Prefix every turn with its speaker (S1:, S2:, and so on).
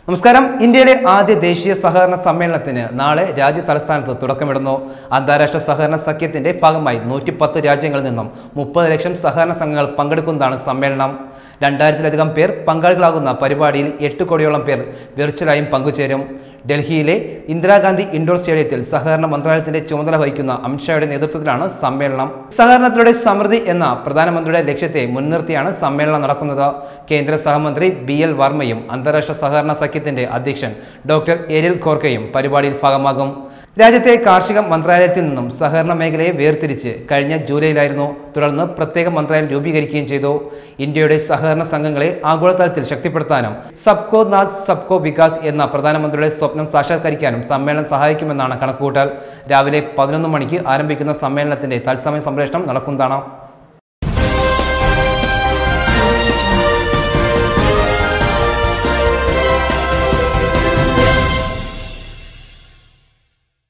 S1: നമസ്കാരം ഇന്ത്യയിലെ ആദ്യ ദേശീയ സഹകരണ സമ്മേളനത്തിന് നാളെ രാജ്യ തലസ്ഥാനത്ത് തുടക്കമിടുന്നു അന്താരാഷ്ട്ര സഹകരണ സഖ്യത്തിന്റെ ഭാഗമായി നൂറ്റി പത്ത് രാജ്യങ്ങളിൽ നിന്നും മുപ്പത് ലക്ഷം സഹകരണ സംഘങ്ങൾ പങ്കെടുക്കുന്നതാണ് സമ്മേളനം രണ്ടായിരത്തിലധികം പേർ പങ്കാളികളാകുന്ന പരിപാടിയിൽ എട്ട് കോടിയോളം പേർ വെർച്വലായും പങ്കുചേരും ഡൽഹിയിലെ ഇന്ദിരാഗാന്ധി ഇൻഡോർ സ്റ്റേഡിയത്തിൽ സഹകരണ മന്ത്രാലയത്തിന്റെ ചുമതല വഹിക്കുന്ന അമിത്ഷായുടെ നേതൃത്വത്തിലാണ് സമ്മേളനം സഹകരണത്തിലൂടെ സമൃദ്ധി എന്ന പ്രധാനമന്ത്രിയുടെ ലക്ഷ്യത്തെ മുൻനിർത്തിയാണ് സമ്മേളനം നടക്കുന്നത് കേന്ദ്ര സഹമന്ത്രി ബി എൽ വർമ്മയും അന്താരാഷ്ട്ര സഹകരണ സഖ്യത്തിന്റെ അധ്യക്ഷൻ ഡോക്ടർ എരിൽ ഖോർക്കയും പരിപാടിയിൽ ഭാഗമാകും രാജ്യത്തെ കാർഷിക മന്ത്രാലയത്തിൽ നിന്നും സഹകരണ മേഖലയെ വേർതിരിച്ച് കഴിഞ്ഞ ജൂലൈയിലായിരുന്നു തുടർന്ന് പ്രത്യേക മന്ത്രാലയം രൂപീകരിക്കുകയും ചെയ്തു ഇന്ത്യയുടെ സഹകരണ സംഘങ്ങളെ ആഗോളതലത്തിൽ ശക്തിപ്പെടുത്താനും സബ്കോ നാഥ് സബ്കോ വികാസ് എന്ന പ്രധാനമന്ത്രിയുടെ സ്വപ്നം സാക്ഷാത്കരിക്കാനും സമ്മേളനം സഹായിക്കുമെന്നാണ് കണക്കുകൂട്ടൽ രാവിലെ പതിനൊന്ന് മണിക്ക് ആരംഭിക്കുന്ന സമ്മേളനത്തിന്റെ തത്സമയ സംപ്രേഷണം നടക്കുന്നതാണ്